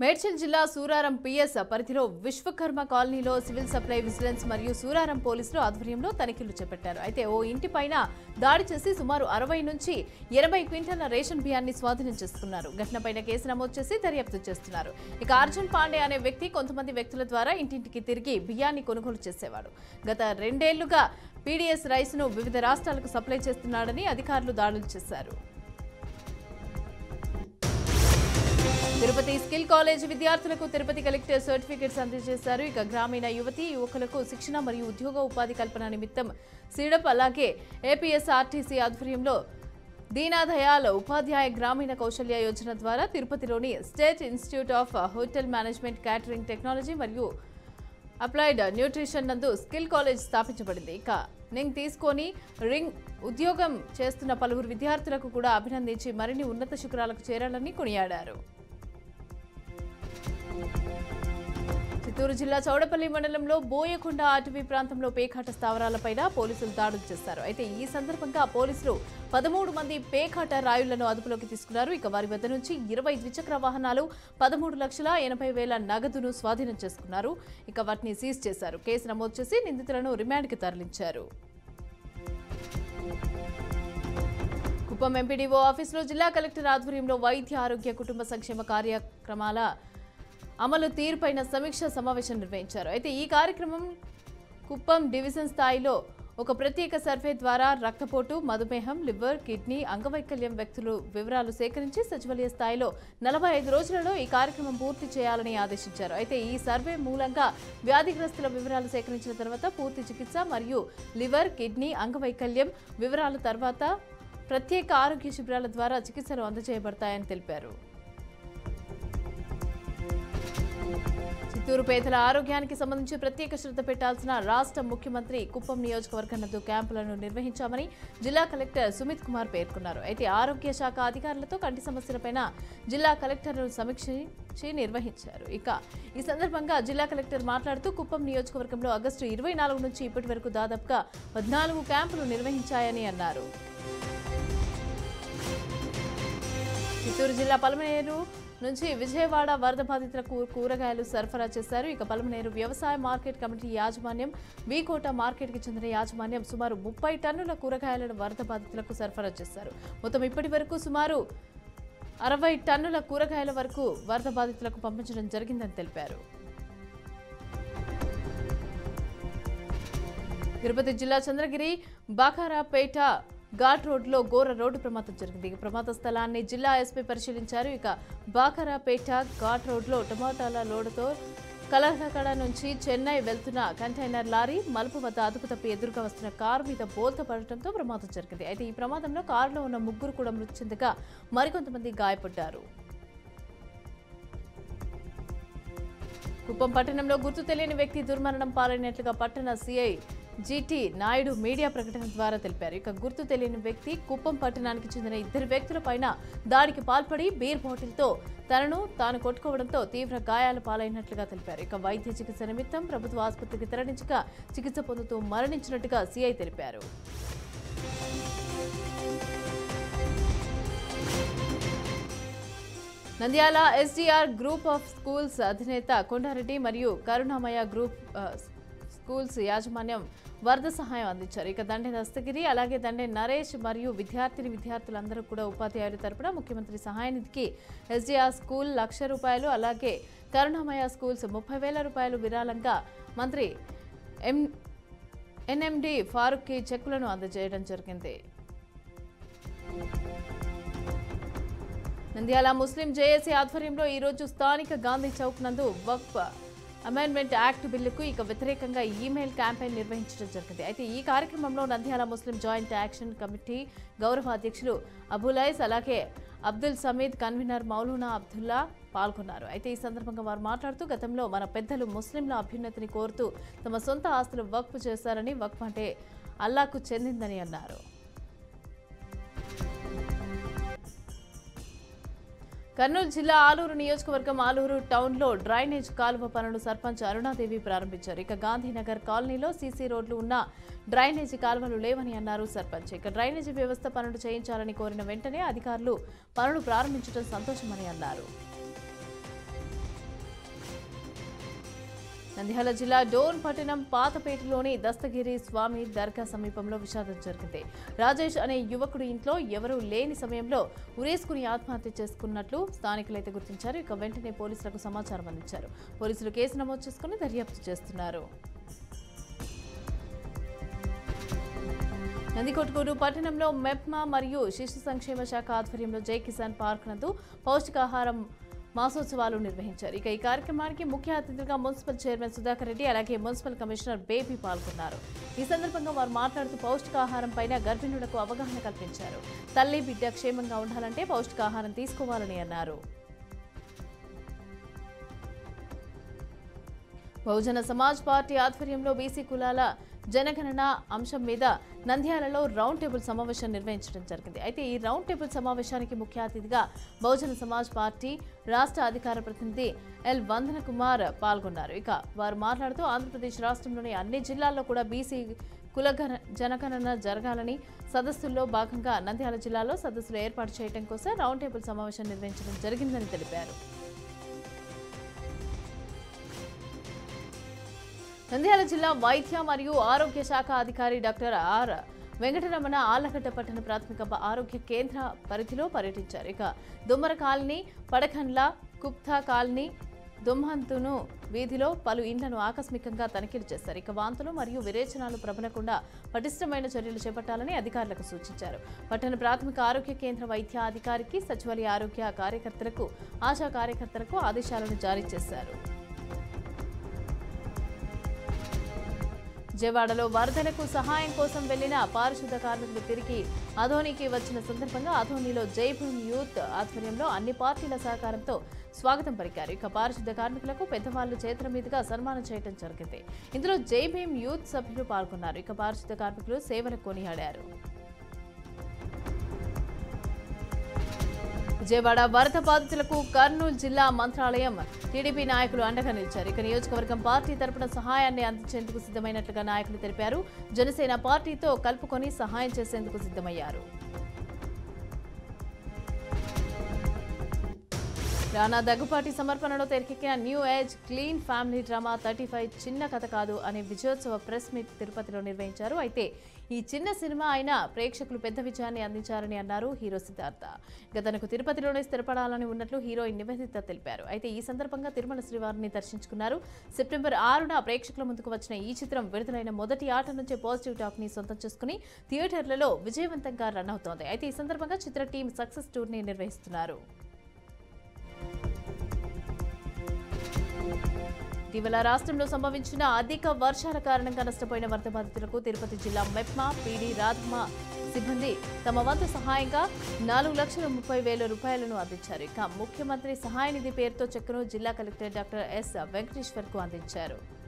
మేడ్చల్ జిల్లా సూరారం పిఎస్ పరిధిలో విశ్వకర్మ కాలనీలో సివిల్ సప్లై విజిలెన్స్ మరియు సూరారం పోలీసులు ఆధ్వర్యంలో తనిఖీలు చేపట్టారు అయితే ఓ ఇంటిపైన దాడి చేసి సుమారు అరవై నుంచి ఎనభై క్వింటాల రేషన్ బియ్యాన్ని స్వాధీనం చేసుకున్నారు ఘటనపైన కేసు నమోదు చేసి దర్యాప్తు చేస్తున్నారు ఇక అర్జున్ పాండే అనే వ్యక్తి కొంతమంది వ్యక్తుల ద్వారా ఇంటింటికి తిరిగి బియ్యాన్ని కొనుగోలు చేసేవాడు గత రెండేళ్లుగా పీడీఎస్ రైస్ ను వివిధ రాష్ట్రాలకు సప్లై చేస్తున్నాడని అధికారులు దాడులు చేశారు తిరుపతి స్కిల్ కాలేజ్ విద్యార్థులకు తిరుపతి కలెక్టర్ సర్టిఫికెట్స్ అందజేశారు ఇక గ్రామీణ యువతి యువకులకు శిక్షణ మరియు ఉద్యోగ ఉపాధి కల్పన నిమిత్తం సీడప్ అలాగే ఏపీఎస్ఆర్టీసీ ఆధ్వర్యంలో దీనాదయాల్ ఉపాధ్యాయ గ్రామీణ కౌశల్య యోజన ద్వారా తిరుపతిలోని state institute of hotel management catering technology మరియు అప్లైడ్ న్యూట్రిషన్ నందు స్కిల్ కాలేజ్ స్థాపించబడింది ఇక నింగ్ తీసుకొని రింగ్ ఉద్యోగం చేస్తున్న పలువురు విద్యార్థులకు కూడా అభినందించి మరిన్ని ఉన్నత శిఖరాలకు చేరాలని కొనియాడారు చిత్తూరు జిల్లా చౌడపల్లి మండలంలో బోయకొండ అటవీ ప్రాంతంలో పేకాట స్థావరాలపైన పోలీసులు దాడులు చేశారు అయితే ఈ సందర్భంగా పోలీసులు పదమూడు మంది పేకాట రాయుళ్లను అదుపులోకి తీసుకున్నారు ఇక వారి వద్ద నుంచి ఇరవై ద్విచక్ర వాహనాలు పదమూడు లక్షల ఎనభై వేల నగదును స్వాధీనం చేసుకున్నారు ఇక వాటిని సీజ్ చేశారు కేసు నమోదు చేసి నిందితులను రిమాండ్కి తరలించారు కుప్పం ఎంపీడీఓ ఆఫీసులో జిల్లా కలెక్టర్ ఆధ్వర్యంలో వైద్య ఆరోగ్య కుటుంబ సంక్షేమ కార్యక్రమాల అమలు తీరుపైన సమీక్ష సమావేశం నిర్వహించారు అయితే ఈ కార్యక్రమం కుప్పం డివిజన్ స్థాయిలో ఒక ప్రత్యేక సర్వే ద్వారా రక్తపోటు మధుమేహం లివర్ కిడ్నీ అంగవైకల్యం వ్యక్తులు వివరాలు సేకరించి సచివాలయ స్థాయిలో నలభై ఐదు రోజులలో ఈ కార్యక్రమం పూర్తి చేయాలని ఆదేశించారు అయితే ఈ సర్వే మూలంగా వ్యాధిగ్రస్తుల వివరాలు సేకరించిన తర్వాత పూర్తి చికిత్స మరియు లివర్ కిడ్నీ అంగవైకల్యం వివరాల తర్వాత ప్రత్యేక ఆరోగ్య శిబిరాల ద్వారా చికిత్సలు అందజేయబడతాయని తెలిపారు చిత్తూరు పేదల ఆరోగ్యానికి సంబంధించి ప్రత్యేక శ్రద్ధ పెట్టాల్సిన రాష్ట్ర ముఖ్యమంత్రి కుప్పం నియోజకవర్గం నందు క్యాంపులను నిర్వహించామని జిల్లా కలెక్టర్ సుమిత్ కుమార్ పేర్కొన్నారు అయితే ఆరోగ్య శాఖ అధికారులతో కంటి సమస్యలపైన జిల్లా కలెక్టర్ను సమీక్షించి నిర్వహించారు ఇక ఈ సందర్భంగా జిల్లా కలెక్టర్ మాట్లాడుతూ కుప్పం నియోజకవర్గంలో ఆగస్టు ఇరవై నాలుగు నుంచి ఇప్పటి వరకు దాదాపుగా పద్నాలుగు క్యాంపులు నిర్వహించాయని అన్నారు చిత్తూరు జిల్లా పలమనేరు నుంచి విజయవాడ వరద బాధితులకు కూరగాయలు సరఫరా చేశారు ఇక పలమనేరు వ్యవసాయ మార్కెట్ కమిటీ యాజమాన్యం వీకోట మార్కెట్కి చెందిన యాజమాన్యం సుమారు ముప్పై టన్నుల కూరగాయలను వరద బాధితులకు సరఫరా చేశారు మొత్తం ఇప్పటి వరకు సుమారు అరవై టన్నుల కూరగాయల వరకు వరద బాధితులకు పంపించడం జరిగిందని తెలిపారు తిరుపతి జిల్లా చంద్రగిరి బాకారాపేట ఘాట్ రోడ్లో ఘోర రోడ్డు ప్రమాదం జరిగింది ఈ ప్రమాద స్థలాన్ని జిల్లా ఎస్పీ పరిశీలించారు ఇక బాకారాపేట ఘాట్ రోడ్లో టమాటాల లోడుతో కలహకడ నుంచి చెన్నై వెళ్తున్న కంటైనర్ లారీ మలుపు వద్ద అదుపు తప్పి ఎదురుగా వస్తున్న కారు మీద బోల్త పడటంతో ప్రమాదం జరిగింది అయితే ఈ ప్రమాదంలో కారులో ఉన్న ముగ్గురు కూడా మృతి చెందగా మరికొంతమంది గాయపడ్డారు కుప్పం పట్టణంలో గుర్తు తెలియని వ్యక్తి దుర్మరణం పాలైనట్లుగా పట్టణ సిఐ జీటీ నాయుడు మీడియా ప్రకటన ద్వారా తెలిపారు ఇక గుర్తు తెలియని వ్యక్తి కుప్పం పట్టణానికి చెందిన ఇద్దరు వ్యక్తుల పైన దాడికి పాల్పడి బీర్ బాటిల్తో తనను తాను కొట్టుకోవడంతో తీవ్ర గాయాల పాలైనట్లుగా తెలిపారు ఇక వైద్య చికిత్స నిమిత్తం ప్రభుత్వ ఆసుపత్రికి తరలించగా చికిత్స పొందుతూ మరణించినట్టుగా సిఐ తెలిపారు Nandyal SDR group of schools అధినేత కొండారెడ్డి మరియు కరుణామయ గ్రూప్ ఆ, స్కూల్స్ యాజమాన్యం వరద సహాయం అందించారు ఇక దండే దస్తగిరి అలాగే దండే నరేష్ మరియు విద్యార్థిని విద్యార్థులందరూ కూడా ఉపాధ్యాయుల తరపున ముఖ్యమంత్రి సహాయ నిధికి ఎస్డీఆర్ స్కూల్ లక్ష రూపాయలు అలాగే కరుణామయ స్కూల్స్ ముప్పై వేల రూపాయలు విరాళంగా మంత్రి ఎం ఎన్ఎండి ఫారూక్కి చెక్కులను అందజేయడం జరిగింది నంద్యాల ముస్లిం జేఏసీ ఆధ్వర్యంలో ఈరోజు స్థానిక గాంధీ చౌక్ నందు వక్ఫ్ అమెండ్మెంట్ యాక్ట్ బిల్లుకు ఇక వ్యతిరేకంగా ఈమెయిల్ క్యాంపెయిన్ నిర్వహించడం జరిగింది అయితే ఈ కార్యక్రమంలో Nandyal Muslim joint action committee గౌరవ అధ్యక్షులు అబులైస్ అలాగే అబ్దుల్ సమీద్ కన్వీనర్ మౌలూనా అబ్దుల్లా పాల్గొన్నారు అయితే ఈ సందర్భంగా వారు మాట్లాడుతూ గతంలో మన పెద్దలు ముస్లింల అభ్యున్నతిని కోరుతూ తమ సొంత ఆస్తులు వక్ఫ్ చేశారని వక్ఫ్ అంటే అల్లాకు చెందిందని అన్నారు కర్నూలు జిల్లా ఆలూరు నియోజకవర్గం ఆలూరు టౌన్లో డ్రైనేజ్ కాలువ పనులు సర్పంచ్ అరుణాదేవి ప్రారంభించారు ఇక గాంధీనగర్ కాలనీలో సీసీ రోడ్లు ఉన్న డ్రైనేజీ కాలువలు లేవని అన్నారు సర్పంచ్ ఇక డ్రైనేజీ వ్యవస్థ పనులు చేయించాలని కోరిన వెంటనే అధికారులు పనులు ప్రారంభించడం సంతోషమని అన్నారు నంద్యాల జిల్లా డోన్ పట్టణం పాతపేటలోని దస్తగిరి స్వామి దర్గా సమీపంలో విషాదం జరిగింది రాజేష్ అనే యువకుడు ఇంట్లో ఎవరూ లేని సమయంలో ఉరేసుకుని ఆత్మహత్య చేసుకున్నట్లు స్థానికులైతే గుర్తించారు ఇక వెంటనే పోలీసులకు సమాచారం అందించారు పోలీసులు కేసు నమోదు చేసుకుని దర్యాప్తు చేస్తున్నారు నందికొట్కూరు పట్టణంలో మెప్మా మరియు శిశు సంక్షేమ శాఖ ఆధ్వర్యంలో జై కిసాన్ పార్క్ నందు పౌష్టికాహారం మాసోత్సవాలు నిర్వహించారు ఇక ఈ కార్యక్రమానికి ముఖ్య అతిథిగా మున్సిపల్ చైర్మన్ సుధాకర్ రెడ్డి అలాగే మున్సిపల్ కమిషనర్ బేబీ పాల్గొన్నారు ఈ సందర్భంగా వారు మాట్లాడుతూ పౌష్టికాహారం పైన గర్భిణులకు అవగాహన కల్పించారు తల్లి బిడ్డ క్షేమంగా ఉండాలంటే పౌష్టికాహారం తీసుకోవాలని అన్నారు బహుజన సమాజ్ పార్టీ ఆధ్వర్యంలో బీసీ కులాల జనగణన అంశం మీద నంద్యాలలో రౌండ్ టేబుల్ సమావేశం నిర్వహించడం జరిగింది అయితే ఈ రౌండ్ టేబుల్ సమావేశానికి ముఖ్య అతిథిగా బహుజన సమాజ్ పార్టీ రాష్ట్ర అధికార ప్రతినిధి ఎల్ వందన కుమార్ పాల్గొన్నారు ఇక వారు మాట్లాడుతూ ఆంధ్రప్రదేశ్ రాష్ట్రంలోని అన్ని జిల్లాల్లో కూడా బీసీ కులగణ జనగణన జరగాలని సదస్సుల్లో భాగంగా నంద్యాల జిల్లాలో సదస్సులు ఏర్పాటు చేయడం కోసం రౌండ్ టేబుల్ సమావేశం నిర్వహించడం జరిగిందని తెలిపారు నంద్యాల జిల్లా వైద్య మరియు ఆరోగ్య శాఖ అధికారి డాక్టర్ ఆర్ వెంకటరమణ ఆలగడ్డ పట్టణ ప్రాథమిక బ- ఆరోగ్య కేంద్ర పరిధిలో పర్యటించారు ఇక దుమ్మర కాలనీ పడకండ్ల కుప్తా కాలనీ దుమ్హంతును వీధిలో పలు ఇండ్లను ఆకస్మికంగా తనిఖీలు చేశారు ఇక వాంతులు మరియు విరేచనాలు ప్రబలకుండా పటిష్టమైన చర్యలు చేపట్టాలని అధికారులకు సూచించారు పట్టణ ప్రాథమిక ఆరోగ్య కేంద్ర వైద్య అధికారికి సచివాలయ ఆరోగ్య కార్యకర్తలకు ఆశా కార్యకర్తలకు ఆదేశాలను జారీ చేశారు విజయవాడలో వరదలకు సహాయం కోసం వెళ్లిన పారిశుద్ధ కార్మికులు తిరిగి అధోనికి వచ్చిన సందర్భంగా అధోనిలో జైభూమ్ యూత్ ఆధ్వర్యంలో అన్ని పార్టీల సహకారంతో స్వాగతం పలికారు ఇక పారిశుద్ధ కార్మికులకు పెద్దవాళ్లు చేతుల మీదుగా సన్మానం చేయడం జరిగింది ఇందులో జై భీమ్ యూత్ సభ్యులు పాల్గొన్నారు ఇక పారిశుద్ధ కార్మికులు సేవలు కొనియాడారు విజయవాడ వరద బాధితులకు కర్నూలు జిల్లా మంత్రాలయం టీడీపీ నాయకులు అండగా నిలిచారు ఇక నియోజకవర్గం పార్టీ తరపున సహాయాన్ని అందించేందుకు సిద్ధమైనట్లుగా నాయకులు తెలిపారు జనసేన పార్టీతో కలుపుకొని సహాయం చేసేందుకు సిద్ధమయ్యారు రానా దగ్గుపాటి సమర్పణలో తెరకెక్కిన new age clean family drama thirty five చిన్న కథ కాదు అనే విజయోత్సవ ప్రెస్ మీట్ తిరుపతిలో నిర్వహించారు అయితే ఈ చిన్న సినిమా అయినా ప్రేక్షకులు పెద్ద విజయాన్ని అందించారని అన్నారు హీరో సిద్ధార్థ ఇక తనకు తిరుపతిలోనే స్థిరపడాలని ఉన్నట్లు హీరోయిన్ నివేదిత తెలిపారు అయితే ఈ సందర్భంగా తిరుమల శ్రీవారిని దర్శించుకున్నారు సెప్టెంబర్ ఆరున ప్రేక్షకుల ముందుకు వచ్చిన ఈ చిత్రం విడుదలైన మొదటి ఆట నుంచే పాజిటివ్ టాక్ ని సొంతం చేసుకుని థియేటర్లలో విజయవంతంగా రన్ అవుతోంది అయితే ఈ సందర్భంగా చిత్ర టీం సక్సెస్ టూర్ని నిర్వహిస్తున్నారు ఇటీవల రాష్ట్రంలో సంభవించిన అధిక వర్షాల కారణంగా నష్టపోయిన వరద బాధితులకు తిరుపతి జిల్లా మెప్మా పీడీ రాధమ సిబ్బంది తమ వంతు సహాయంగా నాలుగు లక్షల ముప్పై వేల రూపాయలను అందించారు ఇక ముఖ్యమంత్రి సహాయ నిధి పేరుతో చెక్కును జిల్లా కలెక్టర్ డాక్టర్ ఎస్ వెంకటేశ్వర్కు అందించారు